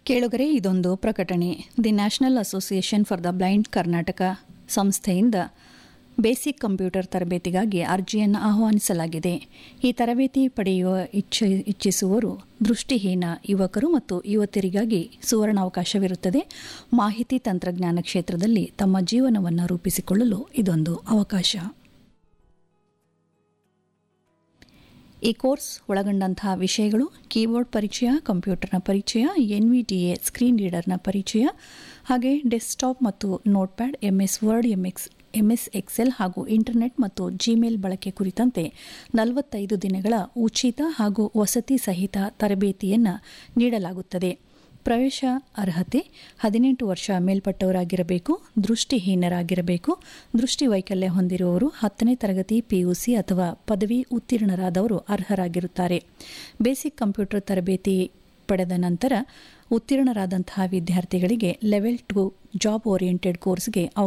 ಕೇಳುಗರೆ ಇದೊಂದು ಪ್ರಕಟಣೆ the national association for the blind Karnataka ಸಂಸ್ಥೆಯಿಂದ ಬೇಸಿಕ್ ಕಂಪ್ಯೂಟರ್ ತರಬೇತಿಗಾಗಿ ಅರ್ಜಿಯನ್ನು ಆಹ್ವಾನಿಸಲಾಗಿದೆ ಈ ತರಬೇತಿ ಪಡೆಯುವ ಇಚ್ಛೆ ಇಚ್ಛಿಸುವವರು ದೃಷ್ಟಿಹೀನ ಯುವಕರು ಮತ್ತು ಯುವತಿಯರಿಗಾಗಿ ಸುವರ್ಣಾವಕಾಶವಿರುತ್ತದೆ ಮಾಹಿತಿ ತಂತ್ರಜ್ಞಾನ ಕ್ಷೇತ್ರದಲ್ಲಿ ತಮ್ಮ ಜೀವನವನ್ನು ರೂಪಿಸಿಕೊಳ್ಳಲು ಇದೊಂದು ಅವಕಾಶ ಈ ಕೋರ್ಸ್ ಒಳಗೊಂಡಂತಹ ವಿಷಯಗಳು ಕೀಬೋರ್ಡ್ ಪರಿಚಯ ಕಂಪ್ಯೂಟರ್ನ ಪರಿಚಯ N V T A screen ರೀಡರ್ನ ಪರಿಚಯ ಹಾಗೆ ಡೆಸ್ಕ್ಟಾಪ್ ಮತ್ತು notepad MS Word MX MS Excel ಹಾಗೂ ಇಂಟರ್ನೆಟ್ ಮತ್ತು ಜಿಮೇಲ್ ಬಳಕೆ ಕುರಿತಂತೆ ನಲವತ್ತೈದು ದಿನಗಳ ಉಚಿತ ಹಾಗೂ ವಸತಿ ಸಹಿತ ತರಬೇತಿಯನ್ನು ನೀಡಲಾಗುತ್ತದೆ ಪ್ರವೇಶ ಅರ್ಹತೆ ಹದಿನೆಂಟು ವರ್ಷ ಮೇಲ್ಪಟ್ಟವರಾಗಿರಬೇಕು ದೃಷ್ಟಿಹೀನರಾಗಿರಬೇಕು ದೃಷ್ಟಿವೈಕಲ್ಯ ಹೊಂದಿರುವವರು ಹತ್ತನೇ ತರಗತಿ ಪಿಯುಸಿ ಅಥವಾ ಪದವಿ ಉತ್ತೀರ್ಣರಾದವರು ಅರ್ಹರಾಗಿರುತ್ತಾರೆ ಬೇಸಿಕ್ ಕಂಪ್ಯೂಟರ್ ತರಬೇತಿ ಪಡೆದ ನಂತರ ಉತ್ತೀರ್ಣರಾದಂತಹ ವಿದ್ಯಾರ್ಥಿಗಳಿಗೆ ಲೆವೆಲ್ ಟು ಜಾಬ್ ಓರಿಯೆಂಟೆಡ್ ಕೋರ್ಸ್ಗೆ